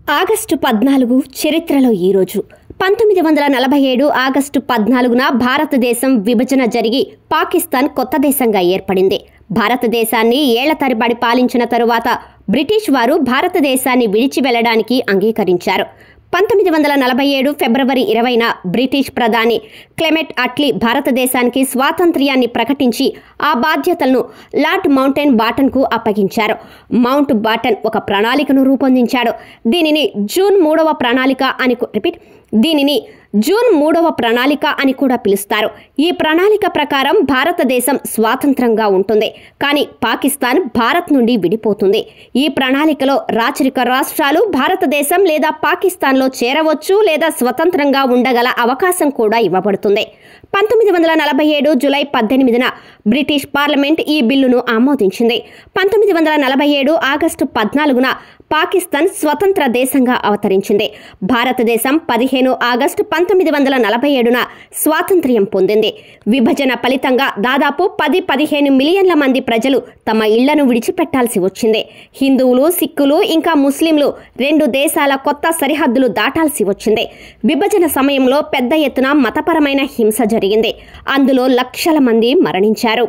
August పద్నాలుగు చరిత్రలో ఈరోజు పంతొమ్మిది వందల నలభై ఏడు ఆగస్టు పద్నాలుగున భారతదేశం విభజన జరిగి పాకిస్తాన్ కొత్త దేశంగా ఏర్పడింది భారతదేశాన్ని ఏళ్ల తరబడి పాలించిన తరువాత బ్రిటిష్ వారు భారతదేశాన్ని విడిచి వెళ్లడానికి అంగీకరించారు పంతొమ్మిది వందల నలభై ఏడు ఫిబ్రవరి ఇరవైన బ్రిటిష్ ప్రధాని క్లెమెట్ అట్లీ భారతదేశానికి స్వాతంత్ర్యాన్ని ప్రకటించి ఆ బాధ్యతలను లార్డ్ మౌంటైన్ బాటన్కు అప్పగించారు మౌంట్ బాటన్ ఒక ప్రణాళికను రూపొందించాడు దీనిని జూన్ మూడవ ప్రణాళిక అని కు- రిపీట్ దీనిని జూన్ మూడవ ప్రణాళిక అని కూడా పిలుస్తారు ఈ ప్రణాళిక ప్రకారం భారతదేశం స్వాతంత్రంగా ఉంటుంది కానీ పాకిస్తాన్ భారత్ నుండి విడిపోతుంది ఈ ప్రణాళికలో రాచరిక రాష్ట్రాలు భారతదేశం లేదా పాకిస్తాన్లో చేరవచ్చు లేదా స్వతంత్రంగా ఉండగల అవకాశం కూడా ఇవ్వబడుతుంది పంతొమ్మిది వందల నలభై ఏడు జులై పద్దెనిమిదిన బ్రిటిష్ పార్లమెంట్ ఈ బిల్లును ఆమోదించింది పంతొమ్మిది వందల నలభై ఏడు ఆగస్టు పద్నాలుగున పాకిస్తాన్ స్వతంత్ర దేశంగా అవతరించింది భారతదేశం పదిహేను ఆగస్టు పంతొమ్మిది వందల నలభై ఏడున స్వాతంత్ర్యం పొందింది విభజన ఫలితంగా దాదాపు పది పదిహేను మిలియన్ల మంది ప్రజలు తమ ఇళ్లను విడిచిపెట్టాల్సి వచ్చింది హిందువులు సిక్కులు ఇంకా ముస్లింలు రెండు దేశాల కొత్త సరిహద్దులు దాటాల్సి వచ్చింది విభజన సమయంలో పెద్ద ఎత్తున మతపరమైన హింస జరిగింది అందులో లక్షల మంది మరణించారు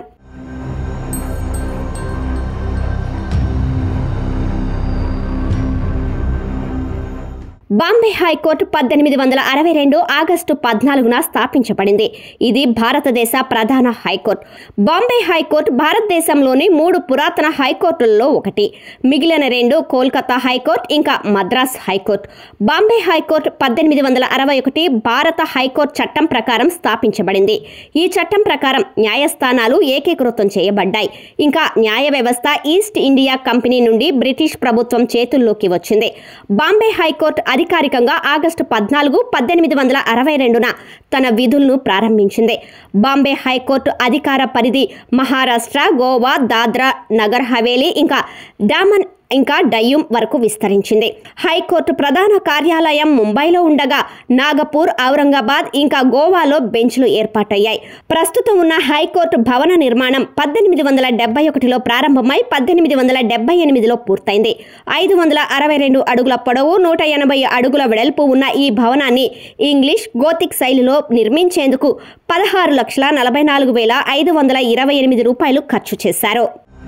బాంబే హైకోర్టు పద్దెనిమిది వందల అరవై రెండు ఆగస్టు పద్నాలుగున స్థాపించబడింది ఇది భారతదేశ ప్రధాన హైకోర్టు బాంబే హైకోర్టు భారతదేశంలోని మూడు పురాతన హైకోర్టులలో ఒకటి మిగిలిన రెండు కోల్కతా హైకోర్టు ఇంకా మద్రాస్ హైకోర్టు బాంబే హైకోర్టు పద్దెనిమిది వందల అరవై ఒకటి భారత హైకోర్టు చట్టం ప్రకారం స్థాపించబడింది ఈ చట్టం ప్రకారం న్యాయస్థానాలు ఏకీకృతం చేయబడ్డాయి ఇంకా న్యాయ వ్యవస్థ ఈస్ట్ ఇండియా కంపెనీ నుండి బ్రిటిష్ ప్రభుత్వం చేతుల్లోకి వచ్చింది బాంబే హైకోర్టు అధికారికంగా ఆగస్టు పద్నాలుగు పద్దెనిమిది వందల అరవై రెండున తన విధులను ప్రారంభించింది బాంబే హైకోర్టు అధికార పరిధి మహారాష్ట్ర గోవా దాద్రా నగర్ హవేలీ ఇంకా డామన్ ఇంకా డయ్యూమ్ వరకు విస్తరించింది హైకోర్టు ప్రధాన కార్యాలయం ముంబైలో ఉండగా నాగపూర్ ఔరంగాబాద్ ఇంకా గోవాలో బెంచ్లు ఏర్పాటయ్యాయి ప్రస్తుతం ఉన్న హైకోర్టు భవన నిర్మాణం పద్దెనిమిది వందల డెబ్బై ఒకటిలో ప్రారంభమై పద్దెనిమిది వందల డెబ్బై ఎనిమిదిలో పూర్తయింది ఐదు వందల అరవై రెండు అడుగుల పొడవు నూట ఎనభై అడుగుల వెడల్పు ఉన్న ఈ భవనాన్ని ఇంగ్లీష్ గోతిక్ శైలిలో నిర్మించేందుకు పదహారు లక్షల నలభై నాలుగు వేల ఐదు వందల ఇరవై ఎనిమిది రూపాయలు ఖర్చు చేశారు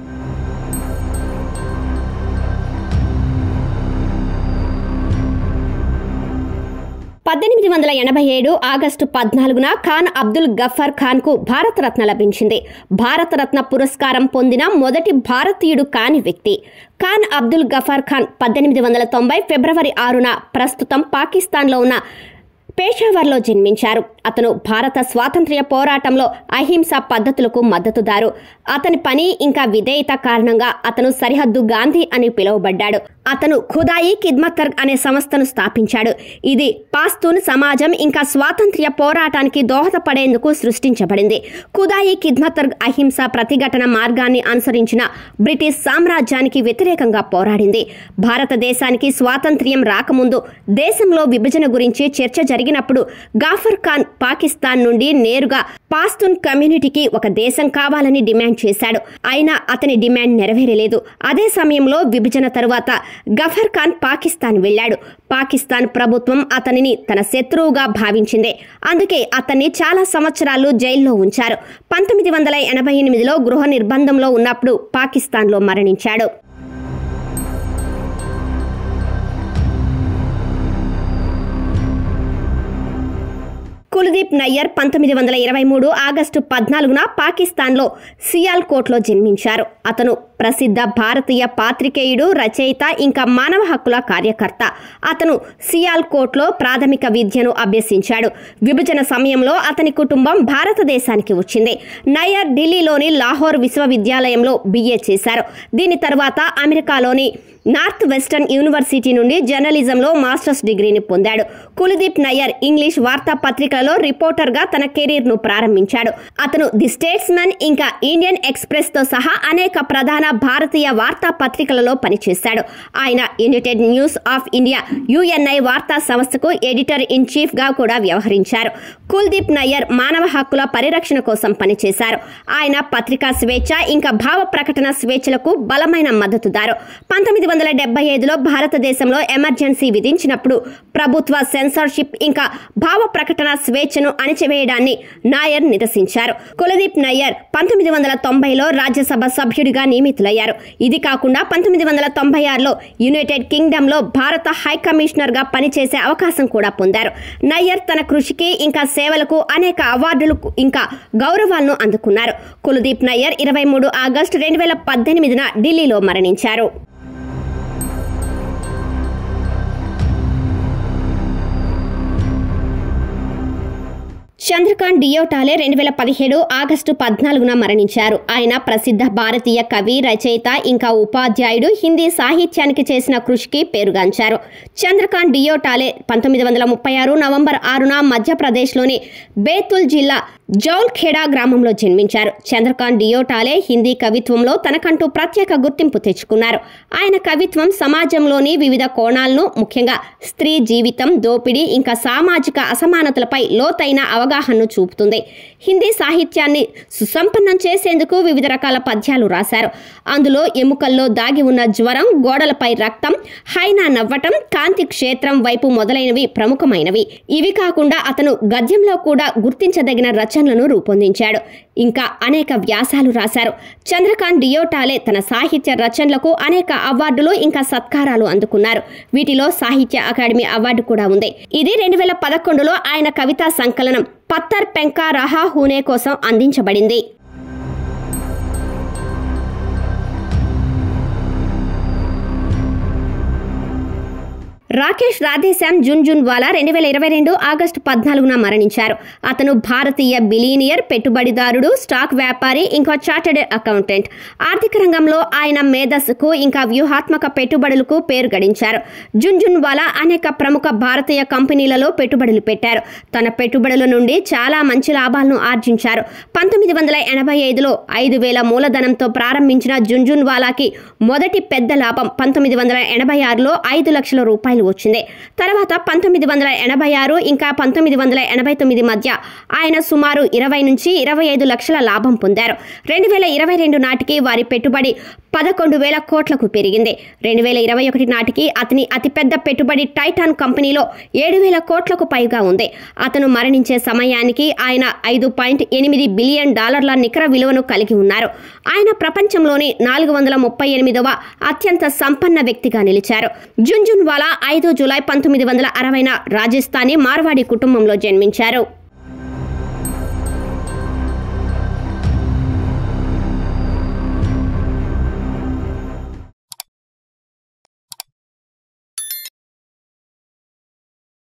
పద్దెనిమిది వందల ఎనభై ఏడు ఆగస్టు పద్నాలుగున ఖాన్ అబ్దుల్ గఫర్ ఖాన్ కు భారతరత్న లభించింది భారతరత్న పురస్కారం పొందిన మొదటి భారతీయుడు కాని వ్యక్తి ఖాన్ అబ్దుల్ గఫర్ ఖాన్ పద్దెనిమిది వందల తొంభై ఫిబ్రవరి ఆరున ప్రస్తుతం పాకిస్తాన్లో ఉన్న పేషావర్లో జన్మించారు అతను భారత స్వాతంత్ర్య పోరాటంలో అహింస పద్ధతులకు మద్దతుదారు అతని పని ఇంకా విధేయత కారణంగా అతను సరిహద్దు గాంధీ అని పిలువబడ్డాడు అతను ఖుదాయి కిద్మత్తర్ అనే సంస్థను స్థాపించాడు ఇది పాస్తూన్ సమాజం ఇంకా స్వాతంత్ర్య పోరాటానికి దోహదపడేందుకు సృష్టించబడింది ఖుదాయి కిద్మత్తర్ అహింస ప్రతిఘటన మార్గాన్ని అనుసరించిన బ్రిటిష్ సామ్రాజ్యానికి వ్యతిరేకంగా పోరాడింది భారతదేశానికి స్వాతంత్ర్యం రాకముందు దేశంలో విభజన గురించి చర్చ జరిగినప్పుడు గాఫర్ ఖాన్ పాకిస్తాన్ నుండి నేరుగా పాస్తూన్ కమ్యూనిటీకి ఒక దేశం కావాలని డిమాండ్ చేశాడు అయినా అతని డిమాండ్ నెరవేరలేదు అదే సమయంలో విభజన తరువాత గఫర్ ఖాన్ పాకిస్తాన్ వెళ్ళాడు పాకిస్తాన్ ప్రభుత్వం అతనిని తన శత్రువుగా భావించింది అందుకే అతన్ని చాలా సంవత్సరాలు జైల్లో ఉంచారు పంతొమ్మిది వందల ఎనభై ఎనిమిదిలో గృహ నిర్బంధంలో ఉన్నప్పుడు పాకిస్తాన్లో మరణించాడు కుల్దీప్ నయ్యర్ పంతొమ్మిది వందల ఇరవై మూడు ఆగస్టు పద్నాలుగున పాకిస్తాన్లో సియాల్కోట్లో జన్మించారు అతను ప్రసిద్ధ భారతీయ పాత్రికేయుడు రచయిత ఇంకా మానవ హక్కుల కార్యకర్త అతను సియాల్కోట్లో ప్రాథమిక విద్యను అభ్యసించాడు విభజన సమయంలో అతని కుటుంబం భారతదేశానికి వచ్చింది నయ్యర్ ఢిల్లీలోని లాహోర్ విశ్వవిద్యాలయంలో బిఏ చేశారు దీని తర్వాత అమెరికాలోని నార్త్ వెస్టర్న్ యూనివర్సిటీ నుండి జర్నలిజంలో మాస్టర్స్ డిగ్రీని పొందాడు కులదీప్ నయ్యర్ ఇంగ్లీష్ వార్తాపత్రికలలో టీవీలో రిపోర్టర్గా తన కెరీర్ను ప్రారంభించాడు అతను ది స్టేట్స్మన్ ఇంకా ఇండియన్ ఎక్స్ప్రెస్తో సహా అనేక ప్రధాన భారతీయ వార్తా పత్రికలలో పనిచేశాడు ఆయన United News of India UNI వార్తా సంస్థకు ఎడిటర్ ఇన్ చీఫ్గా కూడా వ్యవహరించారు కుల్దీప్ నయ్యర్ మానవ హక్కుల పరిరక్షణ కోసం పనిచేశారు ఆయన పత్రికా స్వేచ్ఛ ఇంకా భావ ప్రకటన స్వేచ్ఛలకు బలమైన మద్దతుదారు పంతొమ్మిది వందల డెబ్బై ఐదులో భారతదేశంలో ఎమర్జెన్సీ విధించినప్పుడు ప్రభుత్వ సెన్సార్షిప్ ఇంకా భావ ప్రకటన స్వేచ్ఛను అణిచివేయడాన్ని నాయర్ నిరసించారు కులదీప్ నయ్యర్ పంతొమ్మిది వందల తొంభైలో రాజ్యసభ సభ్యుడిగా నియమితులయ్యారు ఇది కాకుండా పంతొమ్మిది వందల తొంభై ఆరులో యునైటెడ్ కింగ్డమ్లో భారత హై కమిషనర్గా పనిచేసే అవకాశం కూడా పొందారు నయ్యర్ తన కృషికి ఇంకా సేవలకు అనేక అవార్డులు ఇంకా గౌరవాలను అందుకున్నారు కులదీప్ నయ్యర్ ఇరవై మూడు ఆగస్టు రెండు వేల పద్దెనిమిదిన ఢిల్లీలో మరణించారు చంద్రకాంత్ డియోటాలే రెండు వేల పదిహేడు ఆగస్టు పద్నాలుగున మరణించారు ఆయన ప్రసిద్ధ భారతీయ కవి రచయిత ఇంకా ఉపాధ్యాయుడు హిందీ సాహిత్యానికి చేసిన కృషికి పేరుగాంచారు చంద్రకాంత్ డియోటాలే పంతొమ్మిది వందల ముప్పై ఆరు నవంబర్ ఆరున మధ్యప్రదేశ్లోని బేతుల్ జిల్లా జౌల్ఖేడా గ్రామంలో జన్మించారు చంద్రకాంత్ డియోటాలే హిందీ కవిత్వంలో తనకంటూ ప్రత్యేక గుర్తింపు తెచ్చుకున్నారు ఆయన కవిత్వం సమాజంలోని వివిధ కోణాలను ముఖ్యంగా స్త్రీ జీవితం దోపిడీ ఇంకా సామాజిక అసమానతలపై లోతైన అవగాహనను చూపుతుంది హిందీ సాహిత్యాన్ని సుసంపన్నం చేసేందుకు వివిధ రకాల పద్యాలు రాశారు అందులో ఎముకల్లో దాగి ఉన్న జ్వరం గోడలపై రక్తం హైనా నవ్వటం కాంతి క్షేత్రం వైపు మొదలైనవి ప్రముఖమైనవి ఇవి కాకుండా అతను గద్యంలో కూడా గుర్తించదగిన రచనలను రూపొందించాడు ఇంకా అనేక వ్యాసాలు రాశారు చంద్రకాంత్ డియోటాలే తన సాహిత్య రచనలకు అనేక అవార్డులు ఇంకా సత్కారాలు అందుకున్నారు వీటిలో సాహిత్య అకాడమీ అవార్డు కూడా ఉంది ఇది రెండు వేల పదకొండులో ఆయన కవితా సంకలనం పత్తర్ పెంకా రహా హూనే కోసం అందించబడింది రాకేష్ రాధేశ్యామ్ జున్జున్వాలా రెండు వేల ఇరవై రెండు ఆగస్టు పద్నాలుగున మరణించారు అతను భారతీయ బిలీనియర్ పెట్టుబడిదారుడు స్టాక్ వ్యాపారి ఇంకా చార్టెడ్ అకౌంటెంట్ ఆర్థిక రంగంలో ఆయన మేధస్సుకు ఇంకా వ్యూహాత్మక పెట్టుబడులకు పేరు గడించారు జున్జున్వాలా అనేక ప్రముఖ భారతీయ కంపెనీలలో పెట్టుబడులు పెట్టారు తన పెట్టుబడుల నుండి చాలా మంచి లాభాలను ఆర్జించారు పంతొమ్మిది వందల ఎనభై ఐదులో ఐదు వేల మూలధనంతో ప్రారంభించిన జున్జున్వాలాకి మొదటి పెద్ద లాభం పంతొమ్మిది వందల ఎనభై ఆరులో ఐదు లక్షల రూపాయలు వచ్చింది తర్వాత పంతొమ్మిది వందల ఎనభై ఆరు ఇంకా పంతొమ్మిది వందల ఎనభై తొమ్మిది మధ్య ఆయన సుమారు ఇరవై నుంచి ఇరవై ఐదు లక్షల లాభం పొందారు రెండు వేల ఇరవై రెండు నాటికి వారి పెట్టుబడి పదకొండు వేల కోట్లకు పెరిగింది రెండు వేల ఇరవై ఒకటి నాటికి అతని అతిపెద్ద పెట్టుబడి టైటాన్ కంపెనీలో ఏడు వేల కోట్లకు పైగా ఉంది అతను మరణించే సమయానికి ఆయన ఐదు పాయింట్ ఎనిమిది బిలియన్ డాలర్ల నికర విలువను కలిగి ఉన్నారు ఆయన ప్రపంచంలోని నాలుగు వందల ముప్పై ఎనిమిదవ అత్యంత సంపన్న వ్యక్తిగా నిలిచారు జున్జున్వాలా ఐదు జూలై పంతొమ్మిది వందల అరవైన రాజస్థానీ మార్వాడి కుటుంబంలో జన్మించారు